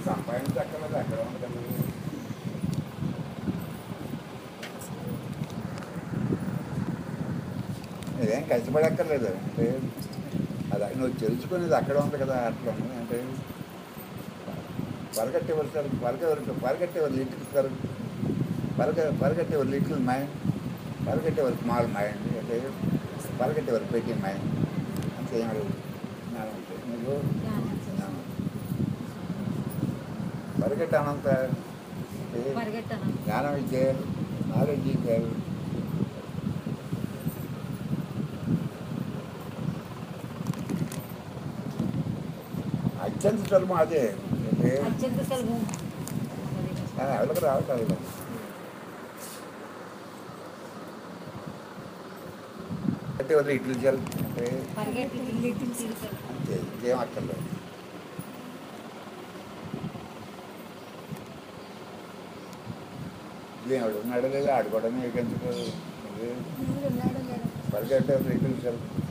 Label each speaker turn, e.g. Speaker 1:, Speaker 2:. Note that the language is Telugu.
Speaker 1: సంపాదించక్కర్లేదు అక్కడ ఉండదు ఇదేం కష్టపడక్కర్లేదు అంటే అది నువ్వు తెలుసుకునేది అక్కడ ఉంది కదా అట్లా ఉంది అంటే పరగట్టేవారు సార్ పరగ పరగట్టేవారు లిటిల్ సార్ పరగ పరగట్టేవారు లిటిల్ మైండ్ పరగట్టేవారు స్మాల్ మైండ్ అంటే పరగట్టేవారు పెట్టి మైండ్ అంతే ఏం అడుగు జ్ఞానం అంటే నువ్వు జ్ఞానం పరిగెట్టానంత
Speaker 2: పరిగెట్టాను
Speaker 1: జ్ఞానం ఇచ్చారు నాలెడ్జ్ ఇచ్చారు అత్యంత సులభం అదే అంటే
Speaker 2: అత్యంత సులభం
Speaker 1: కానీ ఎవరికి రావట్లేదు అంటే వాళ్ళు ఇట్లు జల్ అంటే
Speaker 2: పరిగెట్టి లిటిల్ సీరియస్
Speaker 1: అంతే ఇంకేం అక్కర్లేదు ఇదేం ఆడు ఉన్నాడో లేదో ఆడుకోవడం నీకెందుకు ఇది పరిగెట్టే లిటిల్ సెల్ఫ్